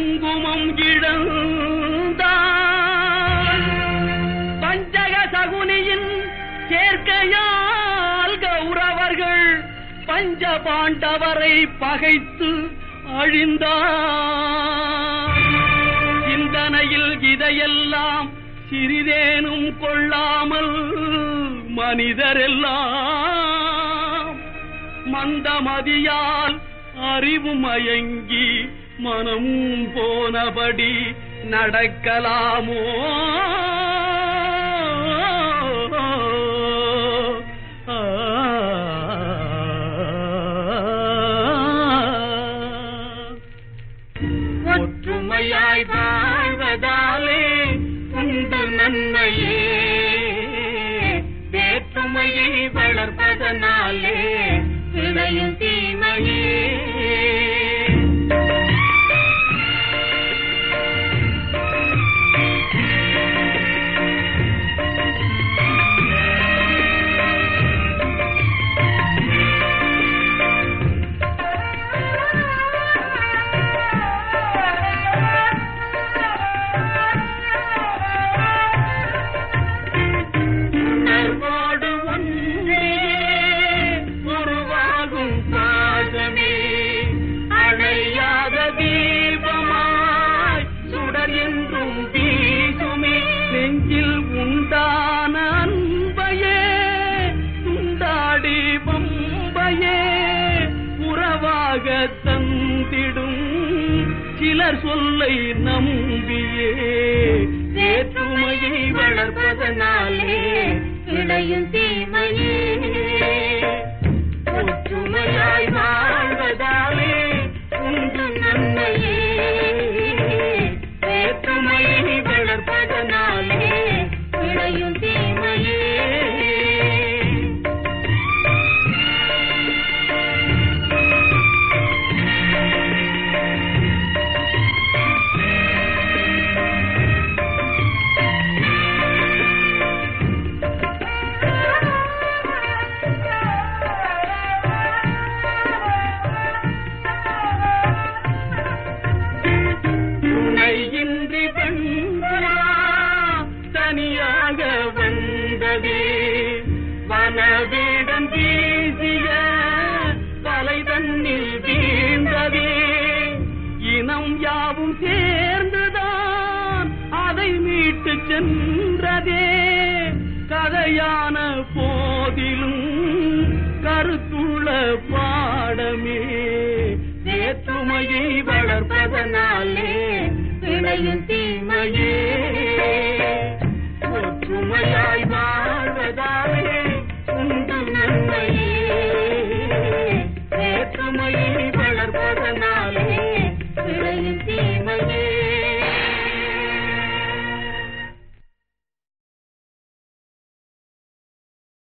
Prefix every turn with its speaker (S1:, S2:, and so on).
S1: குங்குமம் இழந்தான் பஞ்சக சகுனியின் சேர்க்கையால் கௌரவர்கள் பஞ்ச பாண்டவரை பகைத்து அழிந்தார் சிந்தனையில் இதையெல்லாம் சிறிதேனும் கொள்ளாமல் மனிதரெல்லாம் மந்தமதியால் அறிவு மயங்கி மனம் போனபடி நடக்கலாமோ
S2: ஒற்றுமையாய் வாழ்வதாலே உண்டு நன்மையே வேற்றுமையை வளர்ப்பதனாலே விளையும் தீமையே உணர்வோடு ஒன்றே உருவாகும் பாதமே அணையாத தீபமாய் சுடர் என்றும் வீசுமே
S1: நெஞ்சில் உண்டான அன்பையே துண்டாடி வம்பையே உறவாக தந்திடும் சிலர் சொல்லை நம்பியே
S2: வேற்றுமையை வளர்ப்பதனாலே விளையும் தீமையே ஒற்றுமையாய் வாழ்வதாலே உண்டு நன்மையே வேற்றுமையை வளர்ப்பதனாலே விளையும் தீமையே
S1: துணையின்றி பெண்களா தனியாக வந்ததே வனவேடன் வீசிய வலை தன்னில் வீழ்ந்ததே இனம் யாவும் சேர்ந்துதான் அதை மீட்டு சென்றதே கதையான போதிலும் கருத்துள்ள பாடமே வேற்றுமையை வளர்ப்பதனாலே
S2: விளையும் தீமையே